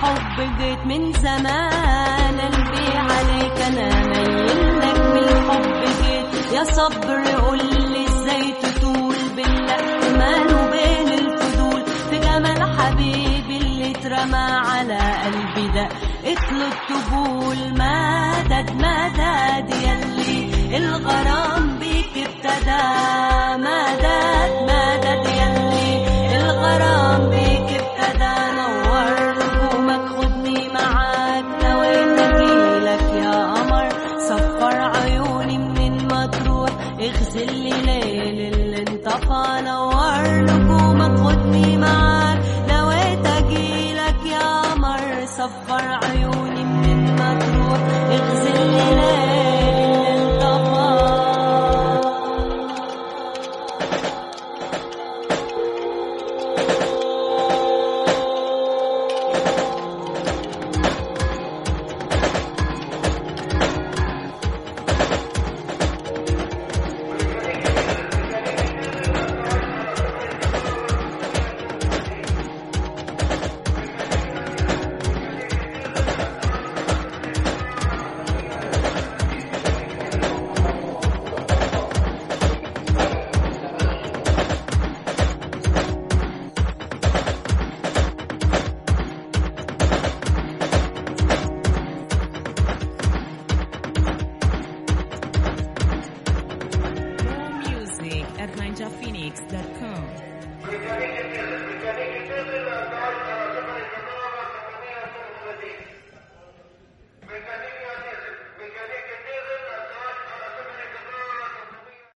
بالحب جيت من زمان قلبي عليك انا ميل لك بالحب جيت يا صبر قولي ازاي تطول بالله ماله بين الفضول في جمال حبيبي اللي اترمى على قلبي ده اطلب طبول مدد مدد يلي الغرام بيك ابتدى مدد مدد يلي الغرام بيك ابتدى نور نجومك خدني معاك نويت اجيلك يا قمر صفر عيوني منين ما تروح اغسل لي ليل اللي انطفى نور نجومك خدني معاك نويت اجيلك يا قمر صفر عيوني منين ما تروح اغسل لي ليل اللي انطفى More music at ninjaphoenix.com.